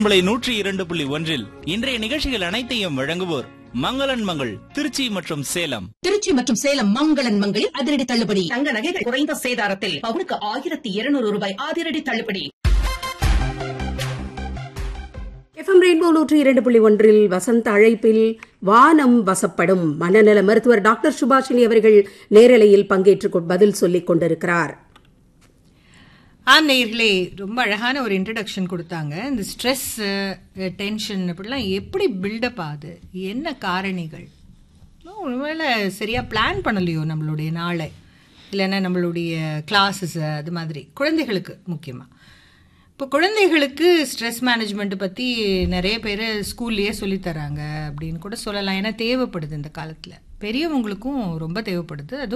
உங்களை நூற்றி இரண்டு புள்ளி ஒன்றில் இன்றைய நிகழ்ச்சிகள் அனைத்தையும் வழங்குவோர் மங்களன் மங்கள் திருச்சி மற்றும் சேலம் திருச்சி மற்றும் சேலம் மங்களன் மங்களில் அதிரடி தள்ளுபடி தங்க நகைகள் குறைந்த சேதாரத்தில் பவுனுக்கு ஆயிரத்தி இருநூறு ரூபாய் அதிரடி தள்ளுபடி எஃப்எம் ரெயின்போ நூற்றி இரண்டு புள்ளி ஒன்றில் வசந்த அழைப்பில் வானம் வசப்படும் மனநல மருத்துவர் டாக்டர் சுபாஷினி அவர்கள் நேரலையில் பங்கேற்று கொ- பதில் சொல்லிக் கொண்டிருக்கிறார் ஆம் நேயர்களே ரொம்ப அழகான ஒரு இன்ட்ரடக்ஷன் கொடுத்தாங்க இந்த ஸ்ட்ரெஸ் டென்ஷன் அப்படிலாம் எப்படி பில்டப் ஆகுது என்ன காரணிகள் ஒருவேளை சரியாக பிளான் பண்ணலையோ நம்மளுடைய நாளை இல்லைன்னா நம்மளுடைய கிளாஸஸ் அது மாதிரி குழந்தைகளுக்கு முக்கியமாக இப்போ குழந்தைகளுக்கு ஸ்ட்ரெஸ் மேனேஜ்மெண்ட் பற்றி நிறைய பேர் ஸ்கூல்லையே சொல்லித்தராங்க அப்படின்னு கூட சொல்லலாம் ஏன்னா தேவைப்படுது இந்த காலத்தில் பெரியவங்களுக்கும் ரொம்ப தேவைப்படுது அதுவும்